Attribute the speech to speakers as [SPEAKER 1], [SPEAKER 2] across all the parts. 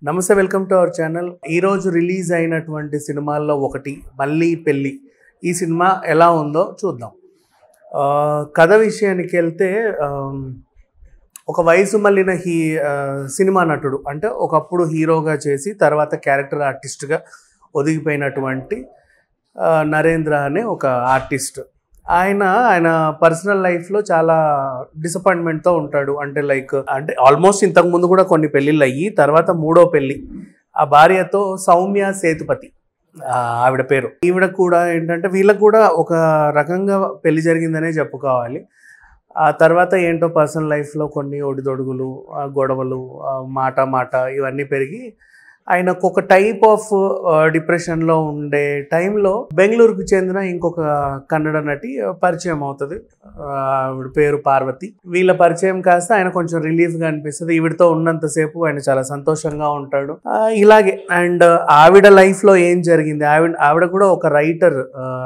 [SPEAKER 1] నమస్తే welcome to our channel ఈరోజు release అయినటువంటి సినిమాల్లో ఒకటి మళ్ళీ పెళ్ళి ఈ సినిమా ఎలా ఉందో చూద్దాం ఆ, కథ విషయానికి వెళ్తే ఆమ్, ఒక వయసు మళ్ళిన హీ ఆ, సినిమా నటుడు అంటే ఒకప్పుడు హీరోగా చేసి తర్వాత క్యారెక్టర్ ఆర్టిస్ట్గా ఒదిగిపోయినటువంటి ఆ, నరేంద్ర అనే ఒక ఆర్టిస్ట్ ఆయన ఆయన పర్సనల్ లైఫ్లో చాలా డిసప్పాయింట్మెంట్తో ఉంటాడు అంటే లైక్ అంటే ఆల్మోస్ట్ ఇంతకు ముందు కూడా కొన్ని పెళ్ళిళ్ళు అయ్యి తర్వాత మూడో పెళ్ళి ఆ భార్యతో సౌమ్య సేతుపతి ఆ, ఆవిడ పేరు ఈవిడ కూడా ఏంటంటే వీళ్ళకు కూడా ఒక రకంగా పెళ్లి జరిగిందనే చెప్పుకోవాలి ఆ తర్వాత ఏంటో పర్సనల్ లైఫ్లో కొన్ని ఒడిదొడుగులు ఆ, గొడవలు ఆ, మాట మాట ఇవన్నీ పెరిగి ఆయనకు ఒక టైప్ ఆఫ్ డిప్రెషన్లో ఉండే టైంలో బెంగళూరుకు చెందిన ఇంకొక కన్నడ నటి ఆ, పరిచయం అవుతుంది ఆ, ఆవిడ పేరు పార్వతి వీళ్ళ పరిచయం కాస్త ఆయన కొంచెం రిలీఫ్గా అనిపిస్తుంది ఈవిడతో ఉన్నంతసేపు ఆయన చాలా సంతోషంగా ఉంటాడు ఆ, ఇలాగే అండ్ ఆవిడ లైఫ్లో ఏం జరిగింది ఆవిడ ఆవిడ కూడా ఒక రైటర్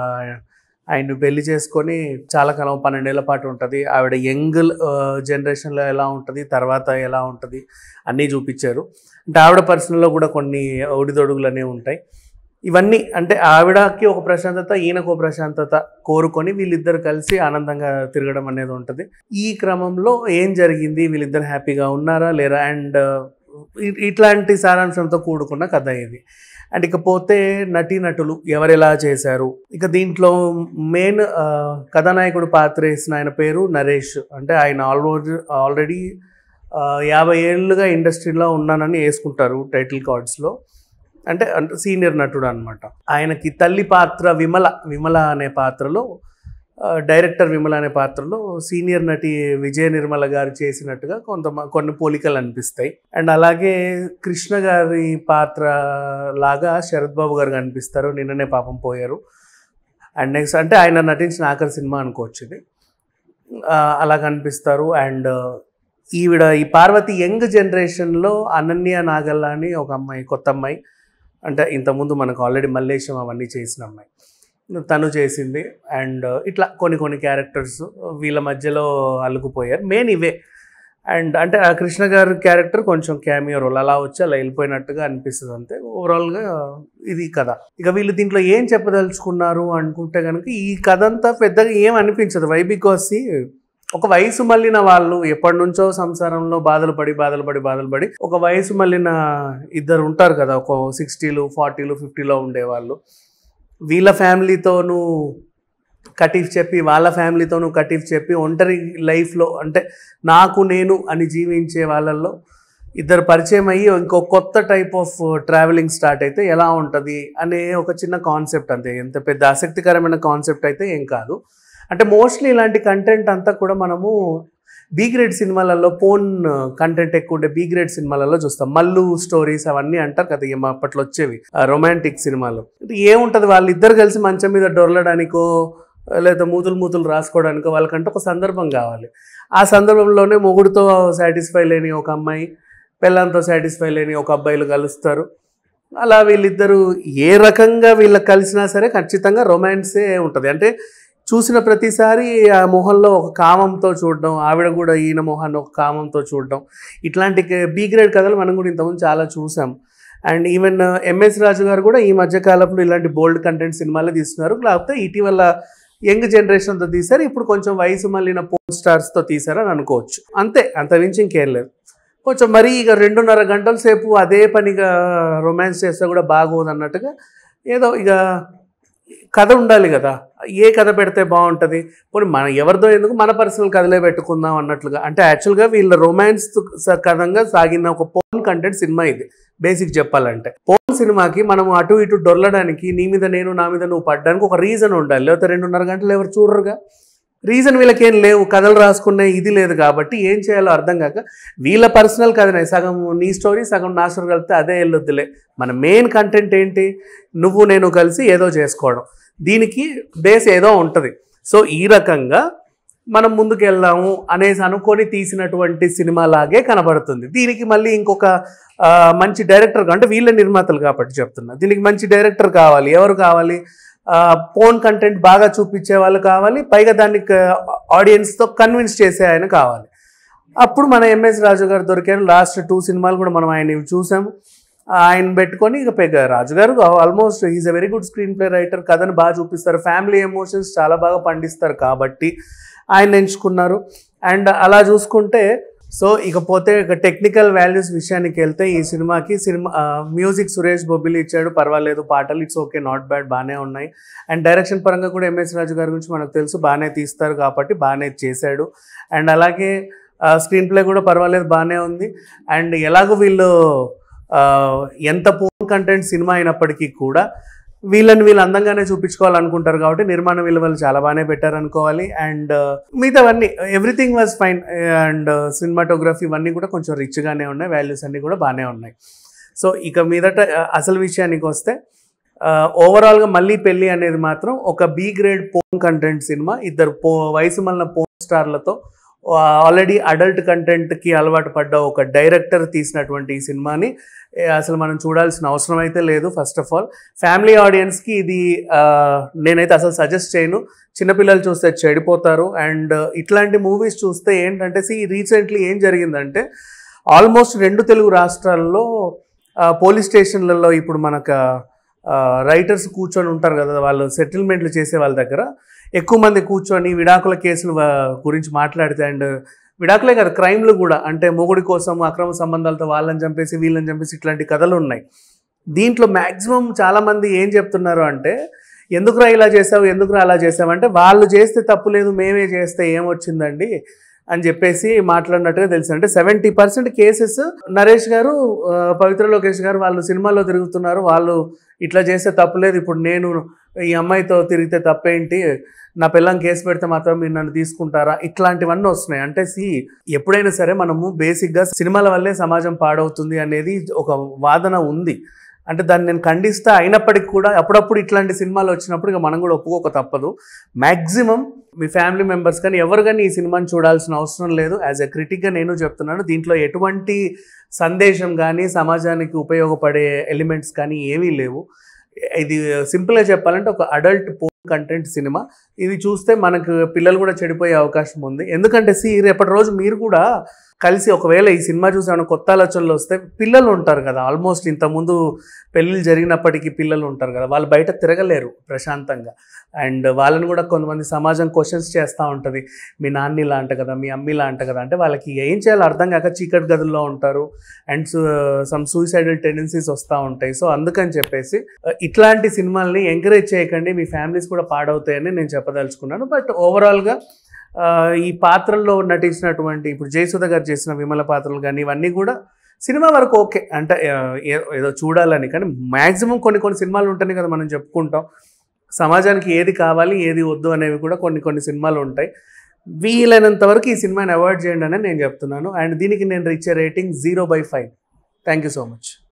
[SPEAKER 1] ఆయన పెళ్లి చేసుకొని చాలా కాలం పన్నెండేళ్ల పాటు ఉంటుంది ఆవిడ యంగ్ జనరేషన్లో ఎలా ఉంటుంది తర్వాత ఎలా ఉంటుంది అన్నీ చూపించారు అంటే ఆవిడ పర్సనల్లో కూడా కొన్ని ఒడిదొడుగులు అనేవి ఉంటాయి ఇవన్నీ అంటే ఆవిడకి ఒక ప్రశాంతత ఈయనకు ఒక ప్రశాంతత కోరుకొని వీళ్ళిద్దరు కలిసి ఆనందంగా తిరగడం అనేది ఉంటుంది ఈ క్రమంలో ఏం జరిగింది వీళ్ళిద్దరు హ్యాపీగా ఉన్నారా లేరా అండ్ ఇట్లాంటి సారాంశంతో కూడుకున్న కథ ఇది అండ్ ఇకపోతే నటీనటులు ఎవరు ఎలా చేశారు ఇక దీంట్లో మెయిన్ కథానాయకుడు పాత్ర వేసిన ఆయన పేరు నరేష్ అంటే ఆయన ఆల్రెడీ ఆల్రెడీ యాభై ఏళ్ళుగా ఇండస్ట్రీలో ఉన్నానని వేసుకుంటారు టైటిల్ కార్డ్స్లో అంటే అంటే సీనియర్ నటుడు అనమాట ఆయనకి తల్లి పాత్ర విమల విమల అనే పాత్రలో ఆ, డైరెక్టర్ విమల అనే పాత్రలో సీనియర్ నటి విజయ నిర్మల గారు చేసినట్టుగా కొంత కొన్ని పోలికలు అనిపిస్తాయి అండ్ అలాగే కృష్ణ గారి పాత్ర లాగా శరత్ బాబు గారు కనిపిస్తారు నిన్ననే పాపం పోయారు అండ్ నెక్స్ట్ అంటే ఆయన నటించిన ఆఖరి సినిమా అనుకోవచ్చు ఇది ఆ, అలా కనిపిస్తారు అండ్ ఈవిడ ఈ పార్వతి యంగ్ జనరేషన్లో అనన్య నాగల్ల అని ఒక అమ్మాయి కొత్త అమ్మాయి అంటే ఇంతకుముందు మనకు ఆల్రెడీ మల్లేశం అవన్నీ చేసిన అమ్మాయి తను చేసింది అండ్ ఇట్లా కొన్ని కొన్ని క్యారెక్టర్స్ వీళ్ళ మధ్యలో అల్లుకుపోయారు మెయిన్ ఇవే అండ్ అంటే ఆ కృష్ణ గారి క్యారెక్టర్ కొంచెం క్యామియో రోల్ అలా వచ్చి అలా వెళ్ళిపోయినట్టుగా అనిపిస్తుంది అంతే ఓవరాల్గా ఇది కథ ఇక వీళ్ళు దీంట్లో ఏం చెప్పదలుచుకున్నారు అనుకుంటే కనుక ఈ కథ అంతా పెద్దగా ఏం అనిపించదు వై బికాస్ ఒక వయసు మళ్ళిన వాళ్ళు ఎప్పటి నుంచో సంసారంలో బాధలు పడి బాధలు పడి బాధలు పడి ఒక వయసు మళ్ళిన ఇద్దరు ఉంటారు కదా ఒక సిక్స్టీలు ఫార్టీలు ఫిఫ్టీలో ఉండేవాళ్ళు వీళ్ళ ఫ్యామిలీతోనూ కటీఫ్ చెప్పి వాళ్ళ ఫ్యామిలీతోనూ కటీఫ్ చెప్పి ఒంటరి లైఫ్లో అంటే నాకు నేను అని జీవించే వాళ్ళల్లో ఇద్దరు పరిచయం అయ్యి ఇంకో కొత్త టైప్ ఆఫ్ ట్రావెలింగ్ స్టార్ట్ అయితే ఎలా ఉంటుంది అనే ఒక చిన్న కాన్సెప్ట్ అంతే ఎంత పెద్ద ఆసక్తికరమైన కాన్సెప్ట్ అయితే ఏం కాదు అంటే మోస్ట్లీ ఇలాంటి కంటెంట్ అంతా కూడా మనము బీ గ్రేడ్ సినిమాలలో పోన్ కంటెంట్ ఎక్కువ ఉండే బీ గ్రేడ్ సినిమాలలో చూస్తాం మల్లు స్టోరీస్ అవన్నీ అంటారు కదా ఏమో అప్పట్లో వచ్చేవి రొమాంటిక్ సినిమాలు అంటే ఏముంటుంది వాళ్ళిద్దరు కలిసి మంచం మీద డొరలడానికో లేదా మూతులు మూతులు రాసుకోవడానికో వాళ్ళకంటే ఒక సందర్భం కావాలి ఆ సందర్భంలోనే మొగుడుతో సాటిస్ఫై లేని ఒక అమ్మాయి పిల్లలతో సాటిస్ఫై లేని ఒక అబ్బాయిలు కలుస్తారు అలా వీళ్ళిద్దరూ ఏ రకంగా వీళ్ళకి కలిసినా సరే ఖచ్చితంగా రొమాన్సే ఉంటుంది అంటే చూసిన ప్రతిసారి ఆ మొహంలో ఒక కామంతో చూడడం ఆవిడ కూడా ఈయన మొహాన్ని ఒక కామంతో చూడడం ఇట్లాంటి బీ గ్రేడ్ కథలు మనం కూడా ఇంతకుముందు చాలా చూసాం అండ్ ఈవెన్ ఎంఎస్ రాజు గారు కూడా ఈ మధ్య కాలంలో ఇలాంటి బోల్డ్ కంటెంట్ సినిమాలే తీస్తున్నారు లేకపోతే ఇటీవల యంగ్ జనరేషన్తో తీశారు ఇప్పుడు కొంచెం వయసు మళ్ళిన పోల్ స్టార్స్తో తీశారని అనుకోవచ్చు అంతే అంతమించి ఇంకేం లేదు కొంచెం మరీ ఇక రెండున్నర గంటల సేపు అదే పనిగా రొమాన్స్ చేస్తే కూడా బాగోదు అన్నట్టుగా ఏదో ఇక కథ ఉండాలి కదా ఏ కథ పెడితే బాగుంటుంది పోనీ మన ఎవరిదో ఎందుకు మన పర్సనల్ కథలే పెట్టుకుందాం అన్నట్లుగా అంటే యాక్చువల్గా వీళ్ళ రొమాన్స్ కథంగా సాగిన ఒక పోన్ కంటెంట్ సినిమా ఇది బేసిక్ చెప్పాలంటే పోన్ సినిమాకి మనం అటు ఇటు డొల్లడానికి నీ మీద నేను నా మీద నువ్వు పడ్డానికి ఒక రీజన్ ఉండాలి లేకపోతే రెండున్నర గంటలు ఎవరు చూడరుగా రీజన్ వీళ్ళకేం లేవు కథలు రాసుకునే ఇది లేదు కాబట్టి ఏం చేయాలో అర్థం కాక వీళ్ళ పర్సనల్ కథనే సగం నీ స్టోరీ సగం నా స్టోరీ కలిపితే అదే వెళ్ళొద్దులే మన మెయిన్ కంటెంట్ ఏంటి నువ్వు నేను కలిసి ఏదో చేసుకోవడం దీనికి బేస్ ఏదో ఉంటుంది సో ఈ రకంగా మనం ముందుకు వెళ్దాము అనేసి అనుకొని తీసినటువంటి సినిమా లాగే కనబడుతుంది దీనికి మళ్ళీ ఇంకొక ఆ, మంచి డైరెక్టర్ అంటే వీళ్ళ నిర్మాతలు కాబట్టి చెప్తున్నా దీనికి మంచి డైరెక్టర్ కావాలి ఎవరు కావాలి పోన్ కంటెంట్ బాగా చూపించే వాళ్ళు కావాలి పైగా దాన్ని ఆడియన్స్తో కన్విన్స్ చేసే ఆయన కావాలి అప్పుడు మన ఎంఎస్ రాజు గారు దొరికారు లాస్ట్ టూ సినిమాలు కూడా మనం ఆయన చూసాము ఆయన పెట్టుకొని ఇక పెగ రాజు గారు almost is a very good screenplay writer కథను బాగా చూపిస్తారు ఫ్యామిలీ ఎమోషన్స్ చాలా బాగా పండిస్తారు కాబట్టి ఆయన ఎంచుకున్నారు అండ్ అలా చూసుకుంటే సో ఇకపోతే ఇక టెక్నికల్ వాల్యూస్ విషయానికి వెళ్తే ఈ సినిమాకి సినిమా మ్యూజిక్ సురేష్ బొబ్బిలి ఇచ్చాడు పర్వాలేదు పాటలు ఇట్స్ ఓకే నాట్ బ్యాడ్ బాగానే ఉన్నాయి అండ్ డైరెక్షన్ పరంగా కూడా ఎంఎస్ రాజు గారి గురించి మనకు తెలుసు బాగానే తీస్తారు కాబట్టి బాగానే చేశాడు అండ్ అలాగే స్క్రీన్ ప్లే కూడా పర్వాలేదు బాగానే ఉంది అండ్ ఎలాగో వీళ్ళు ఆ, ఎంత పోన్ కంటెంట్ సినిమా అయినప్పటికీ కూడా వీళ్ళని వీళ్ళు అందంగానే చూపించుకోవాలనుకుంటారు కాబట్టి నిర్మాణ విలువలు చాలా బాగానే పెట్టారనుకోవాలి అండ్ మిగతావన్నీ everything was fine and cinematography ఇవన్నీ కూడా కొంచెం రిచ్గానే ఉన్నాయి వాల్యూస్ అన్నీ కూడా బాగానే ఉన్నాయి సో ఇక మీదట ఆ, అసలు విషయానికి వస్తే ఓవరాల్గా మళ్ళీ పెళ్ళి అనేది మాత్రం ఒక బి గ్రేడ్ పోన్ కంటెంట్ సినిమా ఇద్దరు పో వయసు మళ్ళీ పోన్ స్టార్లతో ఆల్రెడీ అడల్ట్ కంటెంట్కి అలవాటు పడ్డ ఒక డైరెక్టర్ తీసినటువంటి ఈ సినిమాని ఏ, అసలు మనం చూడాల్సిన అవసరం అయితే లేదు ఫస్ట్ ఆఫ్ ఆల్ ఫ్యామిలీ ఆడియన్స్కి ఇది ఆ, నేనైతే అసలు సజెస్ట్ చేయను చిన్నపిల్లలు చూస్తే చెడిపోతారు అండ్ ఇట్లాంటి మూవీస్ చూస్తే ఏంటంటే సి రీసెంట్లీ ఏం జరిగిందంటే ఆల్మోస్ట్ రెండు తెలుగు రాష్ట్రాల్లో ఆ, పోలీస్ స్టేషన్లలో ఇప్పుడు మనకు రైటర్స్ కూర్చొని ఉంటారు కదా వాళ్ళు సెటిల్మెంట్లు చేసే వాళ్ళ దగ్గర ఎక్కువ మంది కూర్చొని విడాకుల కేసుల వ- గురించి మాట్లాడితే అండ్ విడాకులే కాదు క్రైమ్లు కూడా అంటే మొగుడి కోసం అక్రమ సంబంధాలతో వాళ్ళని చంపేసి వీళ్ళని చంపేసి ఇట్లాంటి కథలు ఉన్నాయి దీంట్లో మ్యాక్సిమం చాలామంది ఏం చెప్తున్నారు అంటే ఎందుకురా ఇలా చేసావు ఎందుకురా అలా చేసావు అంటే వాళ్ళు చేస్తే తప్పు లేదు మేమే చేస్తే ఏమొచ్చిందండి అని చెప్పేసి మాట్లాడినట్టుగా తెలుసు అంటే సెవెంటీ పర్సెంట్ కేసెస్ నరేష్ గారు ఆ, పవిత్ర లోకేష్ గారు వాళ్ళు సినిమాలో తిరుగుతున్నారు వాళ్ళు ఇట్లా చేస్తే తప్పులేదు ఇప్పుడు నేను ఈ అమ్మాయితో తిరిగితే తప్పేంటి నా పిల్లం కేసు పెడితే మాత్రం మీరు నన్ను తీసుకుంటారా ఇట్లాంటివన్నీ వస్తున్నాయి అంటే సి ఎప్పుడైనా సరే మనము బేసిక్గా సినిమాల వల్లే సమాజం పాడవుతుంది అనేది ఒక వాదన ఉంది అంటే దాన్ని నేను ఖండిస్తా అయినప్పటికీ కూడా అప్పుడప్పుడు ఇట్లాంటి సినిమాలు వచ్చినప్పుడు ఇక మనం కూడా ఒప్పుకోక తప్పదు మ్యాక్సిమం మీ ఫ్యామిలీ మెంబర్స్ కానీ ఎవరు కానీ ఈ సినిమాని చూడాల్సిన అవసరం లేదు యాజ్ ఎ క్రిటిక్గా నేను చెప్తున్నాను దీంట్లో ఎటువంటి సందేశం కానీ సమాజానికి ఉపయోగపడే ఎలిమెంట్స్ కానీ ఏమీ లేవు ఇది సింపుల్గా చెప్పాలంటే ఒక అడల్ట్ పోన్ కంటెంట్ సినిమా ఇది చూస్తే మనకు పిల్లలు కూడా చెడిపోయే అవకాశం ఉంది ఎందుకంటే సి రేపటి రోజు మీరు కూడా కలిసి ఒకవేళ ఈ సినిమా చూసాను కొత్త ఆలోచనలు వస్తే పిల్లలు ఉంటారు కదా ఆల్మోస్ట్ ఇంతకుముందు పెళ్ళిళ్ళు జరిగినప్పటికీ పిల్లలు ఉంటారు కదా వాళ్ళు బయట తిరగలేరు ప్రశాంతంగా అండ్ వాళ్ళని కూడా కొంతమంది సమాజం క్వశ్చన్స్ చేస్తూ ఉంటుంది మీ నాన్న ఇలా అంట కదా మీ అమ్మ ఇలా అంట కదా అంటే వాళ్ళకి ఏం చేయాలో అర్థం కాక చీకటి గదుల్లో ఉంటారు అండ్ సమ్ సూసైడల్ టెండెన్సీస్ వస్తూ ఉంటాయి సో అందుకని చెప్పేసి uh, ఇట్లాంటి సినిమాల్ని ఎంకరేజ్ చేయకండి మీ ఫ్యామిలీస్ కూడా పాడవుతాయని నేను చెప్పదలుచుకున్నాను బట్ ఓవరాల్గా ఈ పాత్రల్లో నటించినటువంటి ఇప్పుడు జయసుధ గారు చేసిన విమల పాత్రలు కానీ ఇవన్నీ కూడా సినిమా వరకు ఓకే అంటే ఆ, ఏ- ఏదో చూడాలని కానీ మ్యాక్సిమం కొన్ని కొన్ని సినిమాలు ఉంటాయి కదా మనం చెప్పుకుంటాం సమాజానికి ఏది కావాలి ఏది వద్దు అనేవి కూడా కొన్ని కొన్ని సినిమాలు ఉంటాయి వీలైనంత వరకు ఈ సినిమాని అవాయిడ్ చేయండి అని నేను చెప్తున్నాను అండ్ దీనికి నేను ఇచ్చే rating zero by five thank you so much